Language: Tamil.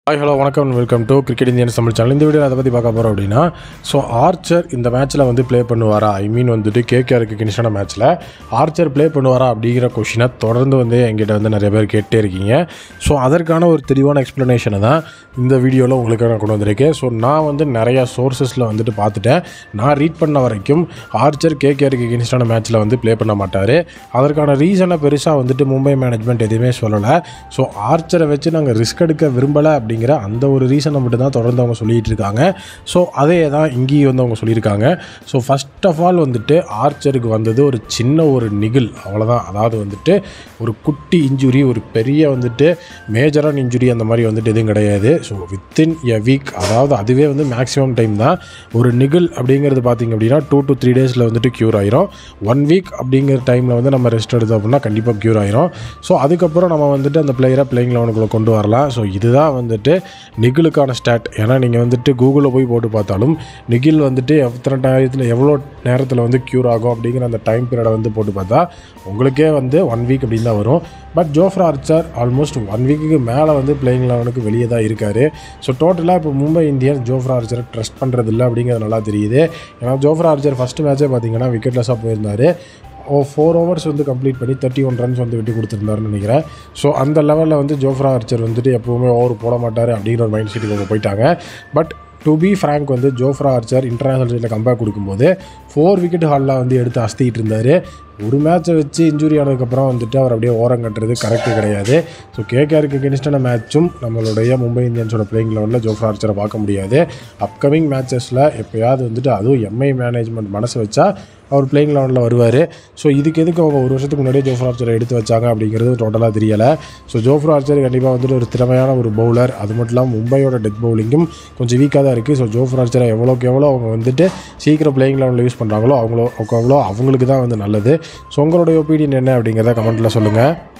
ஹாய் ஹலோ வணக்கம் welcome to cricket Indian Tamil channel இந்த வீடியோ அதை பற்றி பார்க்க போகிறோம் அப்படின்னா ஸோ ஆர்ச்சர் இந்த மேட்ச்சில் வந்து ப்ளே பண்ணுவாரா ஐ மீன் வந்துட்டு கேகேஆருக்கு கினிஷான மேட்ச்சில் ஆர்ச்சர் ப்ளே பண்ணுவாரா அப்படிங்கிற கொஷினை தொடர்ந்து வந்து எங்கிட்ட வந்து நிறைய பேர் கேட்டே இருக்கீங்க ஸோ அதற்கான ஒரு தெளிவான எக்ஸ்ப்ளனேஷனை தான் இந்த வீடியோவில் உங்களுக்கு நான் கொண்டு வந்திருக்கேன் ஸோ நான் வந்து நிறையா சோர்சஸில் வந்துட்டு பார்த்துட்டேன் நான் ரீட் பண்ண வரைக்கும் ஆர்ச்சர் கேகேஆருக்கு கினிஸ்டான மேட்ச்சில் வந்து ப்ளே பண்ண மாட்டார் அதற்கான ரீசனை பெருசாக வந்துட்டு மும்பை மேனேஜ்மெண்ட் எதுவுமே சொல்லலை ஸோ ஆர்ச்சரை வச்சு நாங்கள் ரிஸ்க் எடுக்க விரும்பலை அப்படிங்கிற அந்த ஒரு ரீசனை மட்டும் தான் தொடர்ந்து அவங்க சொல்லிகிட்டு இருக்காங்க ஸோ அதே தான் இங்கேயும் வந்து அவங்க சொல்லியிருக்காங்க ஸோ ஃபஸ்ட் ஆஃப் ஆல் வந்துட்டு ஆர்ச்சருக்கு வந்தது ஒரு சின்ன ஒரு நிகில் அவ்வளோதான் அதாவது வந்துட்டு ஒரு குட்டி இன்ஜுரி ஒரு பெரிய வந்துட்டு மேஜரான இன்ஜுரி அந்த மாதிரி வந்துட்டு எதுவும் கிடையாது ஸோ வித்தின் எ வீக் அதாவது அதுவே வந்து மேக்ஸிமம் டைம் தான் ஒரு நிகில் அப்படிங்கிறது பார்த்திங்க அப்படின்னா டூ டு த்ரீ டேஸில் வந்துட்டு க்யூர் ஆயிரும் ஒன் வீக் அப்படிங்கிற டைமில் வந்து நம்ம ரெஸ்ட் எடுத்தோம் அப்படின்னா கண்டிப்பாக க்யூர் ஆயிரும் ஸோ அதுக்கப்புறம் நம்ம வந்துட்டு அந்த பிளேயரை பிளேயிங் லெவனுக்குள்ளே கொண்டு வரலாம் ஸோ இதுதான் வந்துட்டு நிகிலுக்கான ஸ்டாட் ஏன்னா நீங்கள் வந்துட்டு கூகுளில் போய் போட்டு பார்த்தாலும் நிகில் வந்துட்டு எத்தனை டயத்தில் எவ்வளோ நேரத்தில் வந்து க்யூர் ஆகும் அப்படிங்கிற அந்த டைம் பீரியடை வந்து போட்டு பார்த்தா உங்களுக்கே வந்து ஒன் வீக் அப்படின்னு தான் வரும் but Jofra Archer almost one வீக்குக்கு மேலே வந்து பிளேயிங் லெவனுக்கு வெளியே தான் இருக்கார் ஸோ டோட்டலாக இப்போ மும்பை இந்தியன்ஸ் ஜோஃப்ரா ஆர்ச்சரை ட்ரஸ்ட் பண்ணுறது இல்லை அப்படிங்கிறது நல்லா தெரியுது ஏன்னா ஜோஃப்ரா ஆர்ச்சர் ஃபஸ்ட்டு மேட்ச்சே பார்த்தீங்கன்னா விக்கெட்லெஸ்ஸாக போயிருந்தார் ஓ ஃபோர் ஓவர்ஸ் வந்து கம்ப்ளீட் பண்ணி தேர்ட்டி ஒன் ரன்ஸ் வந்து விட்டு கொடுத்துருந்தாருன்னு நினைக்கிறேன் ஸோ அந்த லெவலில் வந்து ஜோஃப்ரா ஆர்ச்சர் வந்துட்டு எப்போவுமே ஓவர் போட மாட்டார் அப்படிங்கிற ஒரு மைண்ட் செட்டுக்கு அவங்க போயிட்டாங்க பட் டு பி ஃப்ராங்க் வந்து ஜோஃப்ரா ஆர்ச்சர் இன்டர்நேஷனல் சைடில் கம்பேக் கொடுக்கும்போது ஃபோர் விக்கெட் ஹாலில் வந்து எடுத்து அஸ்திக்கிட்டு இருந்தார் ஒரு மேட்ச்சை வச்சு இன்ஜுரி ஆனதுக்கப்புறம் வந்துட்டு அவர் அப்படியே ஓரம் கட்டுறது கரெக்டு கிடையாது ஸோ கேகேஆருக்கு கெனிஸ்டான மேட்சும் நம்மளுடைய மும்பை இந்தியன்ஸோட பிளேயிங் லெவலில் ஜோஃப்ரா ஆர்ச்சரை பார்க்க முடியாது அப்கமிங் மேட்சஸில் எப்போயாவது வந்துட்டு அதுவும் எம்ஐ மேனேஜ்மெண்ட் மனசு வச்சா அவர் பிளேயிங் லெவனில் வருவார் ஸோ இதுக்கு எதுக்கு அவங்க ஒரு வருஷத்துக்கு முன்னாடியே ஜோஃப்ரா ஆர்ச்சரை எடுத்து வச்சாங்க அப்படிங்கிறது டோட்டலாக தெரியலை ஸோ ஜோஃப்ரா ஆர்ச்சர் கண்டிப்பாக வந்துட்டு ஒரு திறமையான ஒரு பவுலர் அது மட்டும் இல்லாமல் மும்பையோட டெத் பவுலிங்கும் கொஞ்சம் வீக்காக தான் இருக்குது ஸோ ஜோஃப்ரா ஆர்ச்சரை எவ்வளோக்கு எவ்வளோ அவங்க வந்துட்டு சீக்கிரம் பிளேயிங் லெவலில் யூஸ் பண்ணுறாங்களோ அவங்களோ அவ்வளோ அவங்களுக்கு தான் வந்து நல்லது ஸோ உங்களுடைய ஒப்பீனியன் என்ன அப்படிங்கிறத கமெண்ட்டில் சொல்லுங்கள்